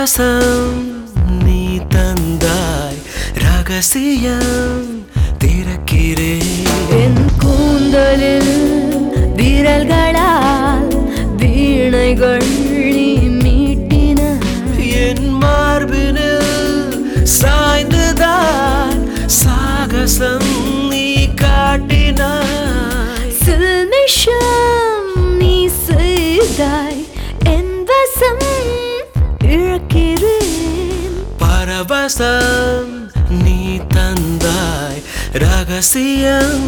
பரவசம் நீ தந்தாய் ரகசியம் திறக்கிறேன் என் கூந்தலில் விரல்களால் வீணைகள் நீ மீட்டினாய் என் மார்பினில் சாய்ந்துதான் சாகசம் நீ காட்டினாய் சில்மிஷம் நீ செய்தாய் என் வசம் இழக்கிறேன் பரவசம் நீ தந்தாய் ரகசியம்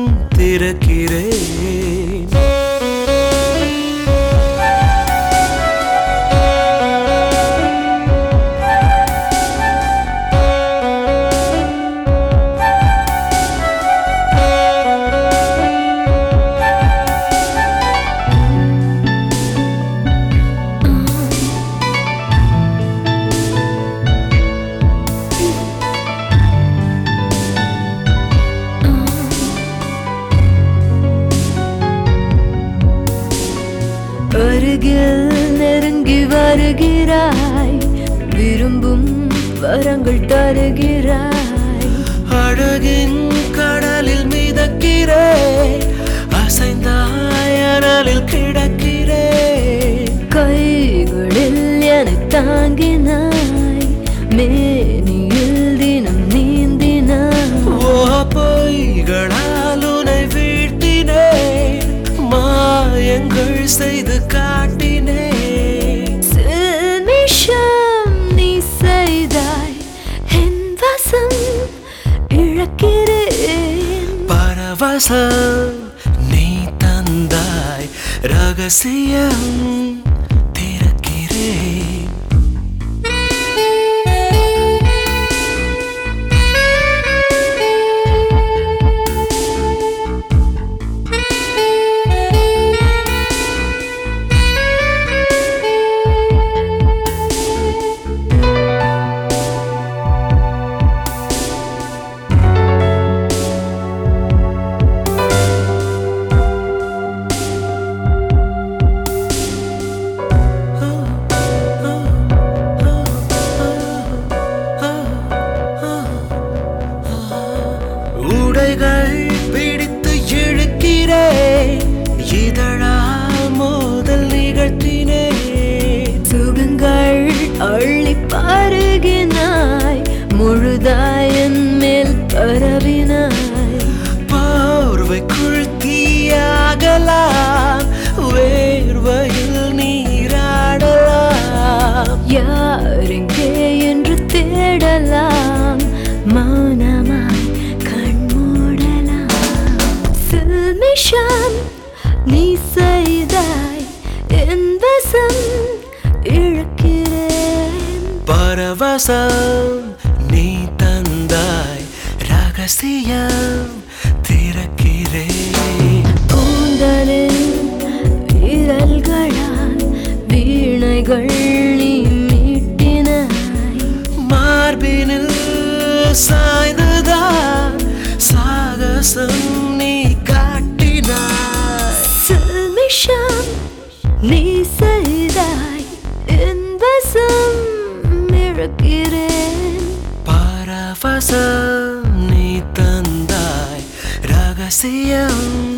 திறக்கிறேன் அருகில் நெருங்கி வருகிறாய் விரும்பும் வரங்கள் தருகிறாய் அழகின் கடலில் மிதக்கிறேன் அசைந்தாய் அனலில் கிடக்கிறேன் கைகளில் என தாங்கினாய் மேனியில் தினம் நீந்தினாய் ஓ பொய்களால் உனை வீழ்த்தினேன் மாயங்கள் செய்து காட்டினேன் சில்மிஷம் நீ செய்தாய் என் வசம் இழக்கிறேன் பரவசம் நீ தந்தாய் ரகசியம் திறக்கிறேன் உடைகள் பிடித்து இழுக்கிறேன் இதழா மோதல் நிகழ்த்தினேன் சுகங்கள் அள்ளி பருகினாய் முழுதாய் என் மேல் பரவினாய் பார்வைக்குள் தீயாகலாம் வேர்வையில் நீராடலாம் யார் எங்கே என்று தேடலாம் மௌனமாய் கண்மூடலாம் சில்மிஷம் நீ செய்தாய் என் வசம் இழக்கிறேன் பரவசம் நீ தந்தாய் ரகசியம் திறக்கிறேன் கூந்தலில் விரல்களால் வீணைகள் நீ மீட்டினாய் மார்பினில் சாய்ந்துதான் சாகசம் நீ காட்டினாய் சில்மிஷம் நீ செய்தாய் என் வசம் இழக்கிறேன் பரவசம் நீ தந்தாய் ரகசியம்